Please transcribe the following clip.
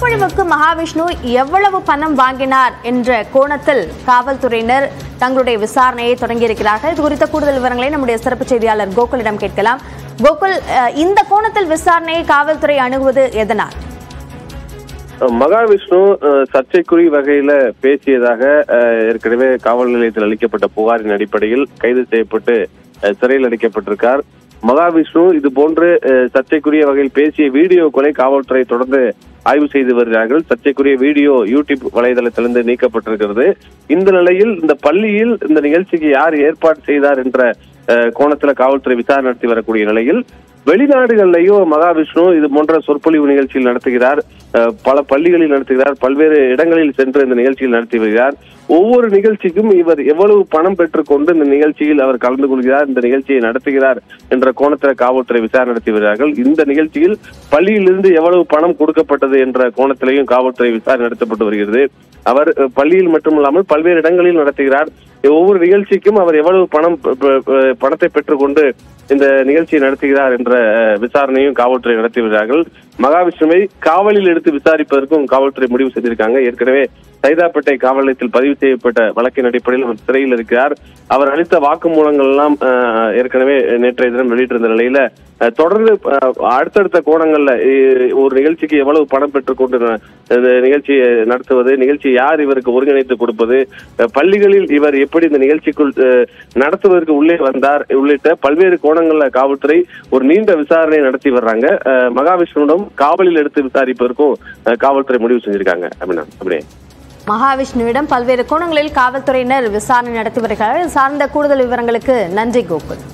சொற்பொழிவுக்கு மகாவிஷ்ணு எவ்வளவு பணம் வாங்கினார் என்ற கோணத்தில் காவல்துறையினர் தங்களுடைய விசாரணையை தொடங்கியிருக்கிறார்கள் இது குறித்த கூடுதல் விவரங்களை நம்முடைய சிறப்பு செய்தியாளர் கோகுலிடம் கேட்கலாம் கோகுல் அஹ், இந்த கோணத்தில் விசாரணையை காவல்துறை அணுகுவது எதனால் மகாவிஷ்ணு அஹ், சர்ச்சைக்குரிய வகையில பேசியதாக அஹ், ஏற்கனவே காவல் நிலையத்தில் அளிக்கப்பட்ட புகாரின் அடிப்படையில் கைது செய்யப்பட்டு அஹ், சிறையில் அடைக்கப்பட்டிருக்கார் மகாவிஷ்ணு இது போன்று அஹ், சர்ச்சைக்குரிய வகையில் பேசிய வீடியோக்களை காவல்துறை தொடர்ந்து ஆய்வு செய்து வருகிறார்கள் சர்ச்சைக்குரிய வீடியோ யூடியூப் வலைதளத்திலிருந்து நீக்கப்பட்டிருக்கிறது இந்த நிலையில் இந்த பள்ளியில் இந்த நிகழ்ச்சிக்கு யார் ஏற்பாடு செய்தார் என்ற அஹ், கோணத்துல காவல்துறை விசாரணை நடத்தி வரக்கூடிய நிலையில் வெளிநாடுகள்லயும் மகாவிஷ்ணு இது போன்ற சொற்பொழிவு நிகழ்ச்சியில் நடத்துகிறார் அஹ், பல பள்ளிகளில் நடத்துகிறார் பல்வேறு இடங்களில் சென்று இந்த நிகழ்ச்சியில் நடத்தி வருகிறார் ஒவ்வொரு நிகழ்ச்சிக்கும் இவர் எவ்வளவு பணம் பெற்றுக்கொண்டு இந்த நிகழ்ச்சியில் அவர் கலந்து கொள்கிறார் இந்த நிகழ்ச்சியை நடத்துகிறார் என்ற கோணத்தில் காவல்துறை விசாரணை நடத்தி வருகிறார்கள் இந்த நிகழ்ச்சியில் பள்ளியிலிருந்து எவ்வளவு பணம் கொடுக்கப்பட்டது என்ற கோணத்திலையும் காவல்துறை விசாரணை நடத்தப்பட்டு வருகிறது அவர் அஹ், பள்ளியில் மட்டுமல்லாமல் பல்வேறு இடங்களில் நடத்துகிறார் ஒவ்வொரு நிகழ்ச்சிக்கும் அவர் எவ்வளவு பணம் ப- ப- ப- பணத்தை பெற்றுக்கொண்டு இந்த நிகழ்ச்சியை நடத்துகிறார் என்ற அஹ், விசாரணையும் காவல்துறை நடத்தி வருகிறார்கள் மகாவிஷ்ணுவை காவலில் எடுத்து விசாரிப்பதற்கும் காவல்துறை முடிவு செய்திருக்காங்க ஏற்கனவே சைதாப்பேட்டை காவல் நிலையத்தில் பதிவு செய்யப்பட்ட வழக்கின் அடிப்படையில் அவர் சிறையில் இருக்கிறார் அவர் அளித்த வாக்குமூலங்கள் எல்லாம் அஹ், ஏற்கனவே நேற்றைய தினம் வெளியிட்டிருந்த நிலையில அஹ், தொடர்ந்து அஹ், அடுத்தடுத்த கோணங்கள்ல அஹ், ஒரு நிகழ்ச்சிக்கு எவ்வளவு பணம் பெற்றுக்கொண்டு ந- இந்த நிகழ்ச்சியை நடத்துவது நிகழ்ச்சி யார் இவருக்கு ஒருங்கிணைத்து கொடுப்பது அஹ், பள்ளிகளில் இவர் எப்படி இந்த நிகழ்ச்சிக்குள் அஹ், நடத்துவதற்கு உள்ளே வந்தார் உள்ளிட்ட பல்வேறு கோணங்கள்ல காவல்துறை ஒரு நீண்ட விசாரணை நடத்தி வர்றாங்க அஹ், மகாவிஷ்ணுவிடம் காவலில் எடுத்து விசாரிப்பதற்கும் அஹ், காவல்துறை முடிவு செஞ்சிருக்காங்க அப்படின்னா அப்படியே மகாவிஷ்ணுவிடம் பல்வேறு கோணங்களில் காவல்துறையினர் விசாரணை நடத்தி வருகிறார்கள் இது சார்ந்த கூடுதல் விவரங்களுக்கு நன்றி கோகுல்